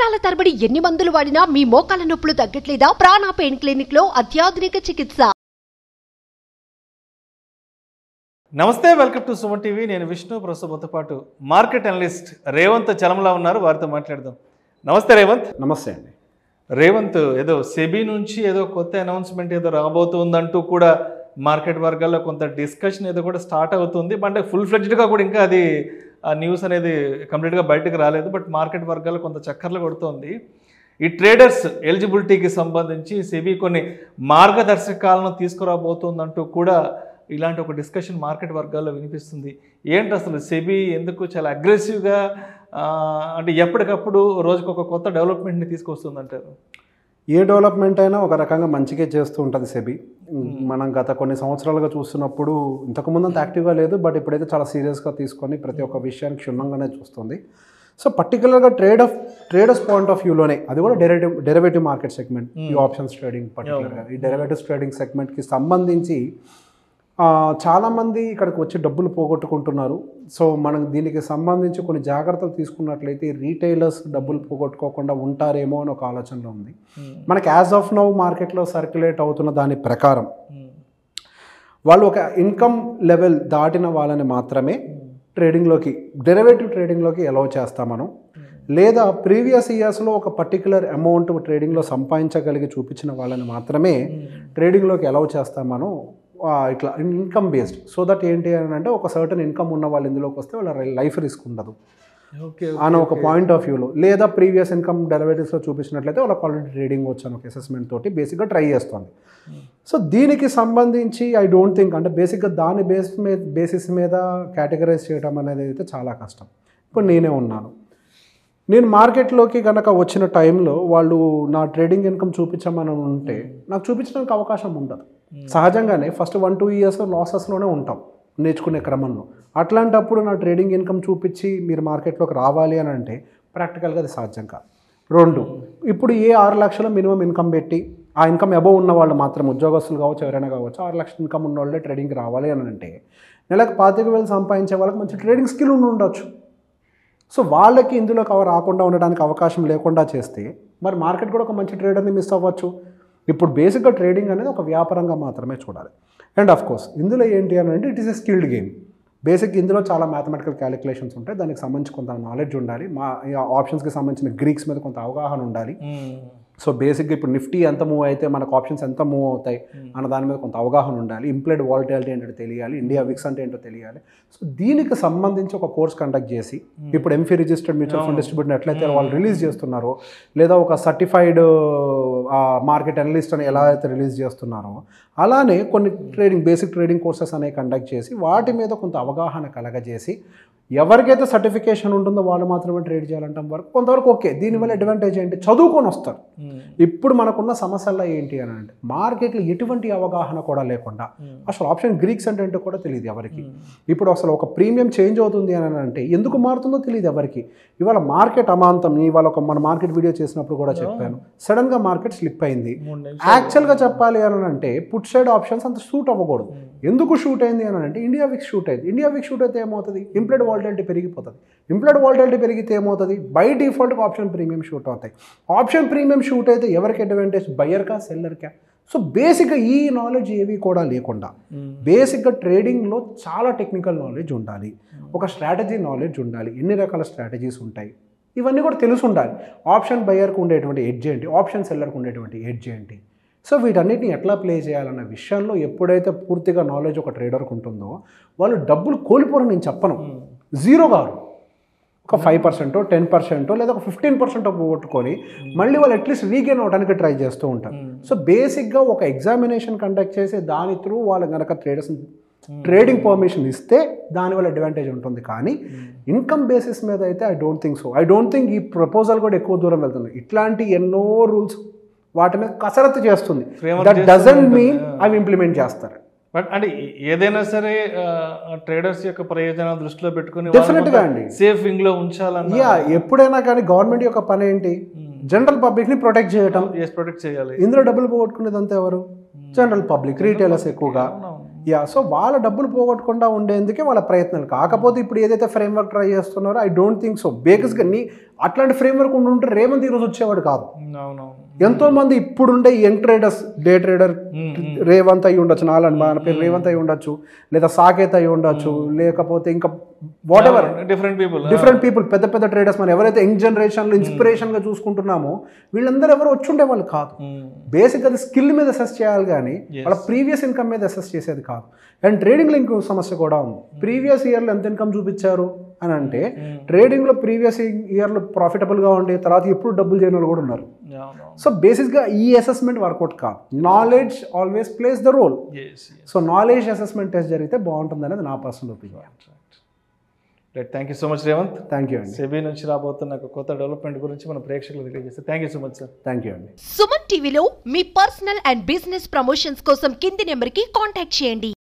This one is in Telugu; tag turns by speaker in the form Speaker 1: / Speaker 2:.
Speaker 1: సంవత్సరాల తరబడి ఎన్ని మందులు వాడినా మీ మోకాల నొప్పులు తగ్గట్లేదా ప్రాణ పెయిన్ క్లినిక్ లో అత్యాధునిక చికిత్స
Speaker 2: నమస్తే వెల్కమ్ టు సుమన్ టీవీ నేను విష్ణు ప్రస్తుతంతో పాటు మార్కెట్ అనలిస్ట్ రేవంత్ చలంలా ఉన్నారు వారితో మాట్లాడదాం నమస్తే రేవంత్
Speaker 3: నమస్తే అండి
Speaker 2: రేవంత్ ఏదో సెబీ నుంచి ఏదో కొత్త అనౌన్స్మెంట్ ఏదో రాబోతుందంటూ కూడా మార్కెట్ వర్గాల్లో కొంత డిస్కషన్ ఏదో కూడా స్టార్ట్ అవుతుంది అంటే ఫుల్ ఫ్లెడ్జ్డ్గా కూడా ఇంకా అది ఆ న్యూస్ అనేది కంప్లీట్గా బయటకు రాలేదు బట్ మార్కెట్ వర్గాల్లో కొంత చక్కర్లు కొడుతోంది ఈ ట్రేడర్స్ ఎలిజిబిలిటీకి సంబంధించి సెబీ కొన్ని మార్గదర్శకాలను తీసుకురాబోతుందంటూ కూడా ఇలాంటి ఒక డిస్కషన్ మార్కెట్ వర్గాల్లో వినిపిస్తుంది ఏంటి అసలు సెబీ ఎందుకు చాలా అగ్రెసివ్గా అంటే ఎప్పటికప్పుడు రోజుకు ఒక కొత్త డెవలప్మెంట్ని తీసుకొస్తుందంటారు
Speaker 3: ఏ డెవలప్మెంట్ అయినా ఒక రకంగా మంచిగా చేస్తూ ఉంటుంది సెబీ మనం గత కొన్ని సంవత్సరాలుగా చూస్తున్నప్పుడు ఇంతకుముందు అంత యాక్టివ్గా లేదు బట్ ఇప్పుడైతే చాలా సీరియస్గా తీసుకొని ప్రతి ఒక్క విషయాన్ని క్షుణ్ణంగానే చూస్తుంది సో పర్టికులర్గా trade of traders point of వ్యూలోనే అది కూడా డెరివేటివ్ డెరివేటివ్ మార్కెట్ సెగ్మెంట్ ఈ ఆప్షన్స్ ట్రేడింగ్ పర్టికులర్గా ఈ డెరివేటివ్స్ ట్రేడింగ్ సెగ్మెంట్కి సంబంధించి ఆ, చాలామంది ఇక్కడికి వచ్చి డబ్బులు పోగొట్టుకుంటున్నారు సో మనం దీనికి సంబంధించి కొన్ని జాగ్రత్తలు తీసుకున్నట్లయితే రీటైలర్స్ డబ్బులు పోగొట్టుకోకుండా ఉంటారేమో అని ఒక ఆలోచనలో ఉంది మనకి యాజ్ ఆఫ్ నౌ మార్కెట్లో సర్క్యులేట్ అవుతున్న దాని ప్రకారం వాళ్ళు ఒక ఇన్కమ్ లెవెల్ దాటిన వాళ్ళని మాత్రమే ట్రేడింగ్లోకి డెరివేటివ్ ట్రేడింగ్లోకి అలౌ చేస్తాం మనం లేదా ప్రీవియస్ ఇయర్స్లో ఒక పర్టికులర్ అమౌంట్ ట్రేడింగ్లో సంపాదించగలిగి చూపించిన వాళ్ళని మాత్రమే ట్రేడింగ్లోకి అలౌ చేస్తాం మనం ఆ, ఇట్లా ఇన్కమ్ బేస్డ్ సో దట్ ఏంటి అని అంటే ఒక సర్టన్ ఇన్కమ్ ఉన్న వాళ్ళు ఇందులోకి వస్తే వాళ్ళ లైఫ్ రిస్క్ ఉండదు
Speaker 2: ఓకే
Speaker 3: అని ఒక పాయింట్ ఆఫ్ వ్యూలో లేదా ప్రీవియస్ ఇన్కమ్ డెరివేటివ్స్లో చూపించినట్లయితే వాళ్ళ ఆల్రెడీ ట్రేడింగ్ వచ్చాను ఒక అసెస్మెంట్ తోటి బేసిక్గా ట్రై చేస్తుంది సో దీనికి సంబంధించి ఐ డోంట్ థింక్ అంటే బేసిక్గా దాని బేస్ మీద బేసిస్ మీద కేటగరైజ్ చేయడం అనేది అయితే చాలా కష్టం ఇప్పుడు నేనే ఉన్నాను నేను మార్కెట్లోకి కనుక వచ్చిన టైంలో వాళ్ళు నా ట్రేడింగ్ ఇన్కమ్ చూపించమని ఉంటే నాకు చూపించడానికి అవకాశం ఉండదు సహజంగానే ఫస్ట్ వన్ టూ ఇయర్స్ లాసెస్లోనే ఉంటాం నేర్చుకునే క్రమంలో అట్లాంటప్పుడు నా ట్రేడింగ్ ఇన్కమ్ చూపించి మీరు మార్కెట్లోకి రావాలి అని అంటే ప్రాక్టికల్గా అది సాధ్యం కాదు రెండు ఇప్పుడు ఏ ఆరు లక్షల మినిమం ఇన్కమ్ పెట్టి ఆ ఇన్కమ్ అబవ్ ఉన్న వాళ్ళు మాత్రం ఉద్యోగస్తులు కావచ్చు ఎవరైనా కావచ్చు ఆరు లక్షల ఇన్కమ్ ఉన్న వాళ్ళే ట్రేడింగ్కి రావాలి అని అంటే నెలకు పాతిక వేలు సంపాదించే వాళ్ళకి మంచి ట్రేడింగ్ స్కిల్ ఉండి ఉండొచ్చు సో వాళ్ళకి ఇందులో కవర్ రాకుండా ఉండడానికి అవకాశం లేకుండా చేస్తే మరి మార్కెట్ కూడా ఒక మంచి ట్రేడర్ని మిస్ అవ్వచ్చు ఇప్పుడు బేసిక్గా ట్రేడింగ్ అనేది ఒక వ్యాపారంగా మాత్రమే చూడాలి అండ్ ఆఫ్ కోర్స్ ఇందులో ఏంటి అని అంటే it is a skilled game basic ఇందులో చాలా మ్యాథమెటికల్ క్యాలిక్యులేషన్స్ ఉంటాయి దానికి సంబంధించి కొంత నాలెడ్జ్ ఉండాలి మా ఆప్షన్స్కి సంబంధించిన గ్రీక్స్ మీద కొంత అవగాహన ఉండాలి సో బేసిక్గా ఇప్పుడు నిఫ్టీ ఎంత మూవ్ అయితే మనకు ఆప్షన్స్ ఎంత మూవ్ అవుతాయి అన్న దాని మీద కొంత అవగాహన ఉండాలి ఇంప్లైడ్ వాలిటాలిటీ ఏంటో తెలియాలి ఇండియా విక్స్ అంటే ఏంటో తెలియాలి సో దీనికి సంబంధించి ఒక కోర్స్ కండక్ట్ చేసి ఇప్పుడు AMFI registered mutual fund distributor ఎట్లయితే వాళ్ళు రిలీజ్ చేస్తున్నారో లేదా ఒక సర్టిఫైడ్ మార్కెట్ అనలిస్ట్ అని ఎలా అయితే రిలీజ్ చేస్తున్నారో అలానే కొన్ని ట్రేడింగ్ బేసిక్ ట్రేడింగ్ కోర్సెస్ అనేవి కండక్ట్ చేసి వాటి మీద కొంత అవగాహన కలగజేసి ఎవరికైతే సర్టిఫికేషన్ ఉంటుందో వాళ్ళు మాత్రమే ట్రేడ్ చేయాలంటాం వరకు కొంతవరకు ఓకే దీనివల్ల అడ్వాంటేజ్ ఏంటి చదువుకొని వస్తారు ఇప్పుడు మనకున్న సమస్యల్లో ఏంటి అని అంటే మార్కెట్లో ఎటువంటి అవగాహన కూడా లేకుండా అసలు ఆప్షన్ గ్రీక్స్ అంటే ఏంటో కూడా తెలియదు ఎవరికి ఇప్పుడు అసలు ఒక ప్రీమియం చేంజ్ అవుతుంది అని అంటే ఎందుకు మారుతుందో తెలియదు ఎవరికి ఇవాళ మార్కెట్ అమాంతం ఇవాళ ఒక మన మార్కెట్ వీడియో చేసినప్పుడు కూడా చెప్పాను సడన్గా మార్కెట్ స్లిప్ అయింది యాక్చువల్గా చెప్పాలి అని అంటే పుట్ సైడ్ ఆప్షన్స్ అంత షూట్ అవ్వకూడదు ఎందుకు షూట్ అయింది అని అంటే ఇండియా విక్ షూట్ అయింది ఇండియా విక్ షూట్ అయితే ఏమవుతుంది ఇంప్లైడ్ వాలిటాలిటీ పెరిగిపోతుంది ఇంప్లైడ్ వాలిటాలిటీ పెరిగితే ఏమవుతుంది బై డిఫాల్ట్గా ఆప్షన్ ప్రీమియం షూట్ అవుతాయి ఆప్షన్ ప్రీమియం షూట్ అయితే ఎవరికి అడ్వాంటేజ్ బయ్యర్కా సెల్లర్కా సో బేసిక్గా ఈ నాలెడ్జ్ ఏవి కూడా లేకుండా బేసిక్గా ట్రేడింగ్లో చాలా టెక్నికల్ నాలెడ్జ్ ఉండాలి ఒక స్ట్రాటజీ నాలెడ్జ్ ఉండాలి ఎన్ని రకాల స్ట్రాటజీస్ ఉంటాయి ఇవన్నీ కూడా తెలిసి ఉండాలి ఆప్షన్ బయ్యర్కి ఉండేటువంటి ఎడ్జ్ ఏంటి ఆప్షన్ సెల్లర్కి ఉండేటువంటి ఎడ్జ్ ఏంటి సో వీటన్నిటిని ఎట్లా ప్లే చేయాలన్న విషయంలో ఎప్పుడైతే పూర్తిగా నాలెడ్జ్ ఒక ట్రేడర్కి ఉంటుందో వాళ్ళు డబ్బులు కోల్పోరు నేను చెప్పను జీరో కాదు ఒక ఫైవ్ పర్సెంటో టెన్ పర్సెంటో లేదా ఒక ఫిఫ్టీన్ పర్సెంట్ పోగొట్టుకొని మళ్ళీ వాళ్ళు అట్లీస్ట్ రీగెయిన్ అవడానికి ట్రై చేస్తూ ఉంటారు సో బేసిక్గా ఒక ఎగ్జామినేషన్ కండక్ట్ చేసి దాని త్రూ వాళ్ళు కనుక ట్రేడర్స్ ట్రేడింగ్ పర్మిషన్ ఇస్తే దానివల్ల అడ్వాంటేజ్ ఉంటుంది కానీ ఇన్కమ్ బేసిస్ మీద అయితే I don't think so I don't think ఈ ప్రపోజల్ కూడా ఎక్కువ దూరం వెళ్తుంది ఇట్లాంటి ఎన్నో రూల్స్ వాటి మీద కసరత్తు చేస్తుంది
Speaker 2: Framework
Speaker 3: దట్
Speaker 2: చేస్తూ
Speaker 3: డజంట్
Speaker 2: ఉంటుంది.
Speaker 3: మీన్ అవి ఇంప్లిమెంట్ చేస్తారు
Speaker 2: బట్ అంటే ఏదైనా సరే ట్రేడర్స్ యొక్క ప్రయోజనాలు దృష్టిలో పెట్టుకుని
Speaker 3: Definitely గా అండి.
Speaker 2: సేఫ్ వింగ్ లో ఉంచాలన్న
Speaker 3: యా ఎప్పుడైనా కానీ గవర్నమెంట్ యొక్క పని ఏంటి జనరల్ పబ్లిక్ని ప్రొటెక్ట్ చేయటం
Speaker 2: ప్రొటెక్ట్ చేయాలి
Speaker 3: ఇందులో డబ్బులు పోగొట్టుకునేదంతా ఎవరు జనరల్ పబ్లిక్ రీటైలర్స్ ఎక్కువగా యా సో వాళ్ళ డబ్బులు పోగొట్టకుండా ఉండేందుకే వాళ్ళ ప్రయత్నాలు కాకపోతే ఇప్పుడు ఏదైతే ఫ్రేమ్వర్క్ ట్రై చేస్తున్నారో ఐ డోంట్ థింక్ సో బేసిక్గా నీ అట్లాంటి ఫ్రేమ్వర్క్ ఉండి ఉంటే రేవంత్ ఈరోజు వచ్చేవాడు కాదు
Speaker 2: అవునవును
Speaker 3: ఎంతో మంది ఇప్పుడుండే young traders day trader Revanth అయి ఉండొచ్చు నాలని మన పేరు రేవంత్ అయి ఉండొచ్చు లేదా సాకేత్ అయి ఉండొచ్చు లేకపోతే ఇంకా whatever
Speaker 2: different people
Speaker 3: different people పెద్ద పెద్ద ట్రేడర్స్ మనం ఎవరైతే యంగ్ జనరేషన్లో ఇన్స్పిరేషన్గా చూసుకుంటున్నామో వీళ్ళందరూ ఎవరు వచ్చి ఉండేవాళ్ళు కాదు బేసిక్ అది స్కిల్ మీద అసెస్ చేయాలి కానీ వాళ్ళ ప్రీవియస్ ఇన్కమ్ మీద అసెస్ చేసేది కాదు అండ్ ట్రేడింగ్లో ఇంకో సమస్య కూడా ఉంది ప్రీవియస్ ఇయర్లో ఎంత ఇన్కమ్ చూపించారు అని అంటే ట్రేడింగ్లో ప్రీవియస్ ఇయర్లో ప్రాఫిటబుల్గా ఉండి తర్వాత ఎప్పుడు డబ్బులు చేయని వాళ్ళు కూడా ఉన్నారు
Speaker 2: అవునవును
Speaker 3: సో బేసిక్గా ఈ అసెస్మెంట్ వర్కౌట్ కాదు knowledge always place the role
Speaker 2: yes
Speaker 3: so knowledge assessment test జరిగితే బాగుంటుంది అనేది నా personal opinion
Speaker 2: right thank you so much Revanth
Speaker 3: thank you అండి
Speaker 2: సెబీ నుంచి రాబోతున్న ఒక కొత్త డెవలప్మెంట్ గురించి మన ప్రేక్షకులు తెలియజేస్తే thank you so much sir
Speaker 3: thank you అండి
Speaker 1: సుమన్ టీవీలో మీ పర్సనల్ అండ్ బిజినెస్ ప్రమోషన్స్ కోసం కింది నెంబర్కి కాంటాక్ట్ చేయండి